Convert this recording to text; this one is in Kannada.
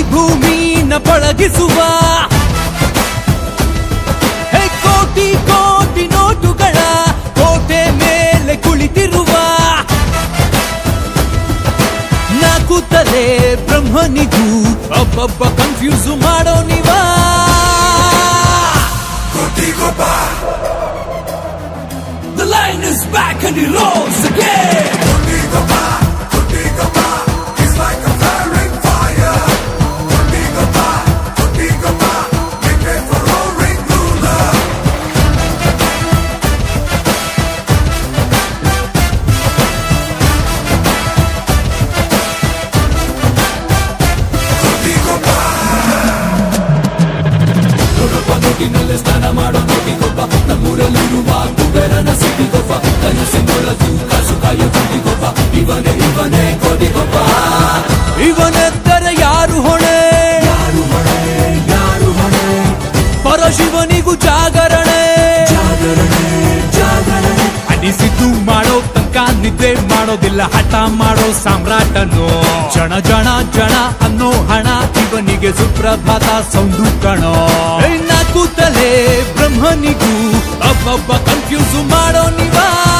ಭೂಮಿನ ಪಳಗಿಸುವ ಹೇ ಕೋಟಿ ಕೋಟಿ ನೋಟುಗಳ ಕೋಟೆ ಮೇಲೆ ಕುಳಿತಿರುವ ನಾಲ್ಕು ತಲೆ ಬ್ರಹ್ಮನಿಗೂ ಒಬ್ಬೊಬ್ಬ ಕನ್ಫ್ಯೂಸ್ ಮಾಡೋ ನೀವಾ The line is back and he rolls again. ಇವನೆದ್ದರೆ ಯಾರು ಹೊಣೆ ಪರಶಿವನಿಗೂ ಜಾಗರಣೆ ಅನಿಸಿದ್ದು ಮಾಡೋ ತನಕ ನಿದ್ದೆ ಮಾಡೋದಿಲ್ಲ ಹಠ ಮಾಡೋ ಸಾಮ್ರಾಟನು ಜನ ಜನ ಜನ ಅನ್ನೋ ಹಣ ಇವನಿಗೆ ಸುಪ್ರಭಾತ ಸೌಂಡು ಕಣೋ ನಾಲ್ಕು ತಲೆ ಬ್ರಹ್ಮನಿಗೂ ಒಬ್ಬೊಬ್ಬ ಕನ್ಫ್ಯೂಸ್ ಮಾಡೋ ನೀವಾ